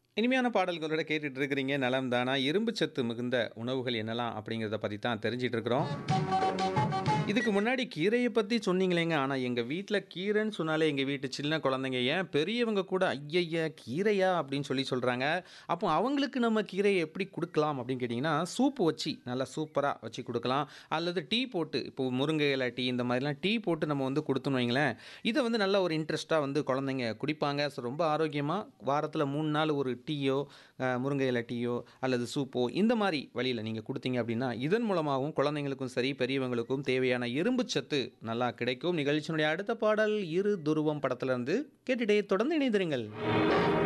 இனிமையான பாடல்களோட கேட்டுட்டு இருக்கிறீங்க நலம் தானா இரும்பு சத்து மிகுந்த உணவுகள் என்னலாம் அப்படிங்கிறத பற்றி தான் தெரிஞ்சிட்டு இருக்கிறோம் இதுக்கு முன்னாடி கீரையை பற்றி சொன்னீங்களேங்க ஆனால் எங்கள் வீட்டில் கீரைன்னு சொன்னாலே எங்கள் வீட்டு சின்ன குழந்தைங்க ஏன் பெரியவங்க கூட ஐயய்ய கீரையா அப்படின்னு சொல்லி சொல்கிறாங்க அப்போ அவங்களுக்கு நம்ம கீரையை எப்படி கொடுக்கலாம் அப்படின்னு கேட்டிங்கன்னா சூப்பு வச்சு நல்லா சூப்பராக வச்சு கொடுக்கலாம் அல்லது டீ போட்டு இப்போ முருங்கை இலை டீ இந்த மாதிரிலாம் டீ போட்டு நம்ம வந்து கொடுத்தோன்னு வைங்களேன் இதை வந்து நல்ல ஒரு இன்ட்ரெஸ்ட்டாக வந்து குழந்தைங்க குடிப்பாங்க ஸோ ரொம்ப ஆரோக்கியமாக வாரத்தில் மூணு நாள் ஒரு டீயோ அஹ், முருங்கை இலை டீயோ அல்லது சூப்போ இந்த மாதிரி வழியில் நீங்கள் கொடுத்தீங்க அப்படின்னா இதன் மூலமாகவும் குழந்தைங்களுக்கும் சரி பெரியவங்களுக்கும் தேவையான இரும்பு சத்து நல்லா கிடைக்கும் நிகழ்ச்சியினுடைய அடுத்த பாடல் இரு துருவம் படத்துல இருந்து கேட்டுட்டே தொடர்ந்து இணைந்திருங்கள்